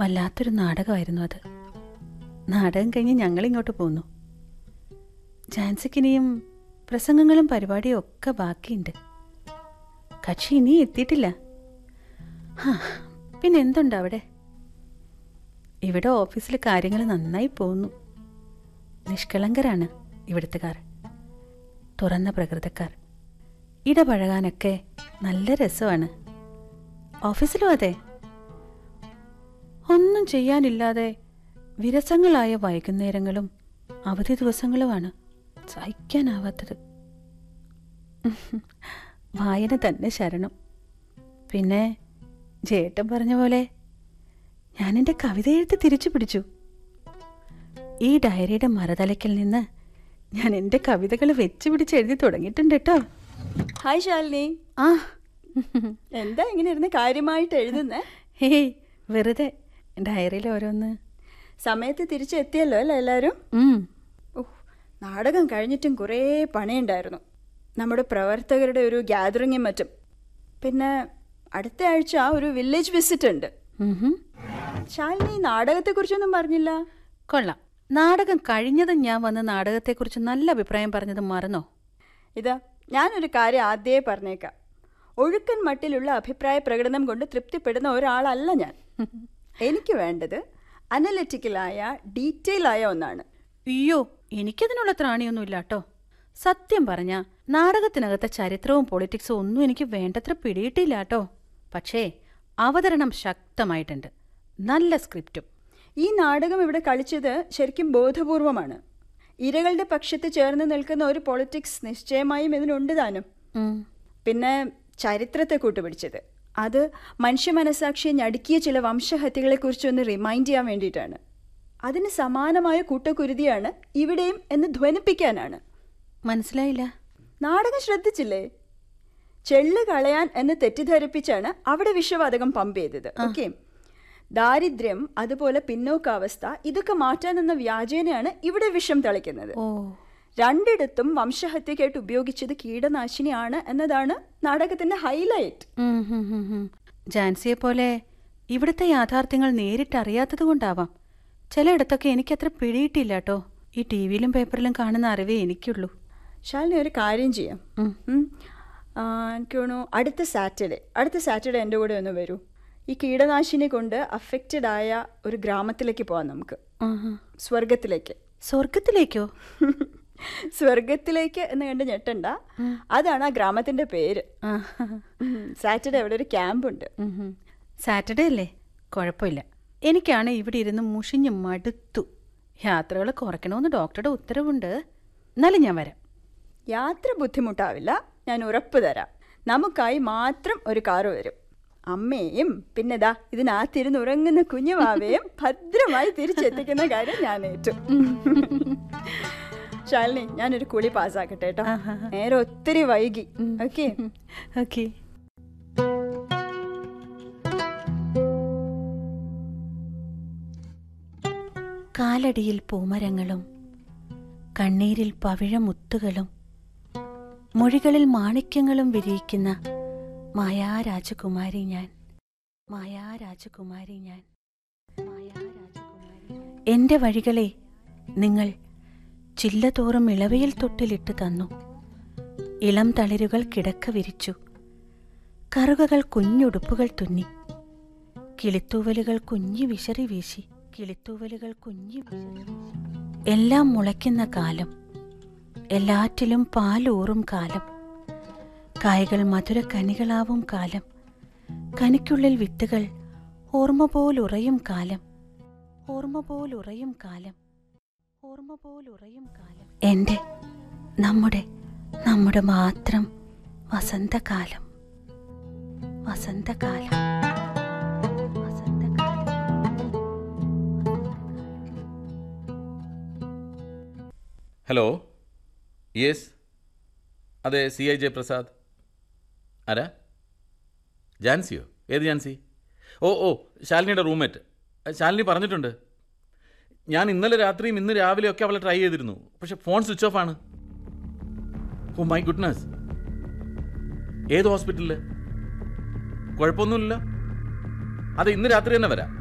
വല്ലാത്തൊരു നാടകമായിരുന്നു അത് നാടകം കഴിഞ്ഞ് ഞങ്ങളിങ്ങോട്ട് പോന്നു ജാൻസിക്കിനിയും പ്രസംഗങ്ങളും പരിപാടിയും ഒക്കെ ബാക്കിയുണ്ട് കക്ഷി ഇനി എത്തിയിട്ടില്ല ഹാ, പിന്നെ എന്തുണ്ട് അവിടെ ഇവിടെ ഓഫീസിൽ കാര്യങ്ങൾ നന്നായി പോകുന്നു നിഷ്കളങ്കരാണ് ഇവിടുത്തുകാർ തുറന്ന പ്രകൃതക്കാർ ഇടപഴകാനൊക്കെ നല്ല രസമാണ് ഓഫീസിലും അതെ ഒന്നും ചെയ്യാനില്ലാതെ വിരസങ്ങളായ വൈകുന്നേരങ്ങളും അവധി ദിവസങ്ങളുമാണ് സഹിക്കാനാവാത്തത് വായന തന്നെ ശരണം പിന്നെ ജേട്ടൻ പറഞ്ഞ പോലെ ഞാൻ എൻ്റെ കവിത എഴുത്ത് തിരിച്ചു പിടിച്ചു ഈ ഡയറിയുടെ മറതലയ്ക്കൽ നിന്ന് ഞാൻ എൻ്റെ കവിതകൾ വെച്ച് പിടിച്ച് എഴുതി തുടങ്ങിയിട്ടുണ്ട് കേട്ടോ ഹായ് ശാലിനി ആ എന്താ ഇങ്ങനെ ഇരുന്ന് കാര്യമായിട്ട് എഴുതുന്നേ ഹേയ് വെറുതെ ഡയറിയിൽ ഓരോന്ന് സമയത്ത് തിരിച്ചെത്തിയല്ലോ അല്ലേ എല്ലാവരും ഉം. ഉഹ്, നാടകം കഴിഞ്ഞിട്ടും കുറേ പണിയുണ്ടായിരുന്നു നമ്മുടെ പ്രവർത്തകരുടെ ഒരു ഗ്യാതറിങ്ങും മറ്റും പിന്നെ അടുത്ത ആഴ്ച ഒരു വില്ലേജ് വിസിറ്റ് ഉണ്ട് ഉഹും. ശാലിനി നാടകത്തെക്കുറിച്ചൊന്നും പറഞ്ഞില്ല കൊള്ളാം നാടകം കഴിഞ്ഞതും ഞാൻ വന്ന് നാടകത്തെക്കുറിച്ച് നല്ല അഭിപ്രായം പറഞ്ഞത് മറന്നോ ഇതാ ഞാനൊരു കാര്യം ആദ്യമേ പറഞ്ഞേക്കാം ഒഴുക്കൻ മട്ടിലുള്ള അഭിപ്രായ പ്രകടനം കൊണ്ട് തൃപ്തിപ്പെടുന്ന ഒരാളല്ല ഞാൻ എനിക്ക് വേണ്ടത് അനലിറ്റിക്കലായ ഡീറ്റെയിൽ ആയ ഒന്നാണ് അയ്യോ എനിക്കതിനുള്ള ത്രാണിയൊന്നുമില്ല കേട്ടോ സത്യം പറഞ്ഞ നാടകത്തിനകത്തെ ചരിത്രവും പൊളിറ്റിക്സും ഒന്നും എനിക്ക് വേണ്ടത്ര പിടിയിട്ടില്ല കേട്ടോ പക്ഷേ അവതരണം ശക്തമായിട്ടുണ്ട് നല്ല സ്ക്രിപ്റ്റും ഈ നാടകം ഇവിടെ കളിച്ചത് ശരിക്കും ബോധപൂർവമാണ് ഇരകളുടെ പക്ഷത്ത് ചേർന്ന് നിൽക്കുന്ന ഒരു പൊളിറ്റിക്സ് നിശ്ചയമായും ഇതിനുണ്ട് താനും ഉം. പിന്നെ ചരിത്രത്തെ കൂട്ടുപിടിച്ചത് അത് മനുഷ്യ മനസാക്ഷിയെ ഞടുക്കിയ ചില വംശഹത്യകളെക്കുറിച്ച് ഒന്ന് റിമൈൻഡ് ചെയ്യാൻ വേണ്ടിയിട്ടാണ് അതിന് സമാനമായ കൂട്ടക്കുരുതിയാണ് ഇവിടെയും എന്ന് ധ്വനിപ്പിക്കാനാണ് മനസ്സിലായില്ല നാടകം ശ്രദ്ധിച്ചില്ലേ ചെള്ള് കളയാൻ എന്ന് തെറ്റിദ്ധരിപ്പിച്ചാണ് അവിടെ വിഷവാതകം പമ്പ് ചെയ്തത് ഓക്കെ ദാരിദ്ര്യം അതുപോലെ പിന്നോക്കാവസ്ഥ ഇതൊക്കെ മാറ്റാനെന്ന വ്യാജേനയാണ് ഇവിടെ വിഷം തളിക്കുന്നത് ഓ രണ്ടിടത്തും വംശഹത്യക്കായിട്ട് ഉപയോഗിച്ചത് കീടനാശിനിയാണ് എന്നതാണ് നാടകത്തിന്റെ ഹൈലൈറ്റ് ഉം, ഹും, ഹും, ഹും. ജാൻസിയെ പോലെ ഇവിടുത്തെ യാഥാർത്ഥ്യങ്ങൾ നേരിട്ടറിയാത്തത് കൊണ്ടാവാം ചിലയിടത്തൊക്കെ എനിക്കത്ര പിടിയിട്ടില്ല കേട്ടോ ഈ ടി വിയിലും പേപ്പറിലും കാണുന്ന അറിവേ എനിക്കുള്ളൂ ശാലിനി ഒരു കാര്യം ചെയ്യാം ഉം. ഉം. ആ, എനിക്ക് തോന്നുന്നു അടുത്ത സാറ്റർഡേ അടുത്ത സാറ്റർഡേ എൻ്റെ കൂടെ ഒന്ന് വരൂ ഈ കീടനാശിനി കൊണ്ട് അഫക്റ്റഡ് ആയ ഒരു ഗ്രാമത്തിലേക്ക് പോവാം നമുക്ക് ആഹാ. സ്വർഗത്തിലേക്ക് സ്വർഗത്തിലേക്കോ സ്വർഗത്തിലേക്ക് എന്ന് കണ്ട് ഞെട്ടണ്ട അതാണ് ആ ഗ്രാമത്തിന്റെ പേര് ആഹാ. സാറ്റർഡേ അവിടെ ഒരു ക്യാമ്പ് ഉണ്ട് ഉം ഹും. സാറ്റർഡേ അല്ലേ കുഴപ്പമില്ല എനിക്കാണ് ഇവിടെ ഇരുന്ന് മുഷിഞ്ഞ് മടുത്തു യാത്രകൾ കുറയ്ക്കണമെന്ന് ഡോക്ടറുടെ ഉത്തരവുണ്ട് എന്നാലും ഞാൻ വരാം യാത്ര ബുദ്ധിമുട്ടാവില്ല ഞാൻ ഉറപ്പ് തരാം നമുക്കായി മാത്രം ഒരു കാറ് വരും അമ്മയെയും പിന്നെ ദാ ഇതിനകത്തിരുന്ന് ഉറങ്ങുന്ന കുഞ്ഞുമാവയും ഭദ്രമായി തിരിച്ചെത്തിക്കുന്ന കാര്യം ഞാൻ ഏറ്റു ശാലിനി ഞാനൊരു കുളി പാസ്സാക്കട്ടെ കേട്ടോ നേരെ ഒത്തിരി വൈകി ഓക്കെ ഓക്കെ കാലടിയിൽ പൂമരങ്ങളും കണ്ണീരിൽ പവിഴമുത്തുകളും മൊഴികളിൽ മാണിക്യങ്ങളും വിരിയിക്കുന്ന മായാരാജകുമാരി ഞാൻ മായാരാജകുമാരി ഞാൻ മായാരാജകുമാരി ഞാൻ. എന്റെ വഴികളെ നിങ്ങൾ ചില്ലതോറും ഇളവയിൽ തൊട്ടിലിട്ട് തന്നു ഇളം തളിരുകൾ കിടക്ക വിരിച്ചു കറുകകൾ കുഞ്ഞുടുപ്പുകൾ തുന്നി കിളിത്തൂവലുകൾ കുഞ്ഞി വിശറി വീശി കിളിത്തൂവലുകൾ കുഞ്ഞി വിശറി വീശി. എല്ലാം മുളയ്ക്കുന്ന കാലം എല്ലാറ്റിലും പാലൂറും കാലം കായകൾ മധുരക്കനികളാവും കാലം കനിക്കുള്ളിൽ വിത്തുകൾ ഓർമ്മ പോലുറയും കാലം ഓർമ്മ പോലുറയും കാലം ഓർമ്മ പോലുറയും കാലം എൻ്റെ നമ്മുടെ നമ്മുടെ മാത്രം വസന്തകാലം വസന്തകാലം വസന്തകാലം ഹലോ യെസ് അതെ സി ഐ ജയപ്രസാദ് ആരാ ജാൻസിയോ ഏത് ജാൻസി ഓ ഓ ശാലിനിയുടെ റൂംമേറ്റ് ശാലിനി പറഞ്ഞിട്ടുണ്ട് ഞാൻ ഇന്നലെ രാത്രിയും ഇന്ന് രാവിലെയൊക്കെ അവളെ ട്രൈ ചെയ്തിരുന്നു പക്ഷെ ഫോൺ സ്വിച്ച് ഓഫ് ആണ് ഓ മൈ ഗുഡ്നസ് ഏത് ഹോസ്പിറ്റലിൽ കുഴപ്പമൊന്നുമില്ല അതെ ഇന്ന് രാത്രി തന്നെ വരാം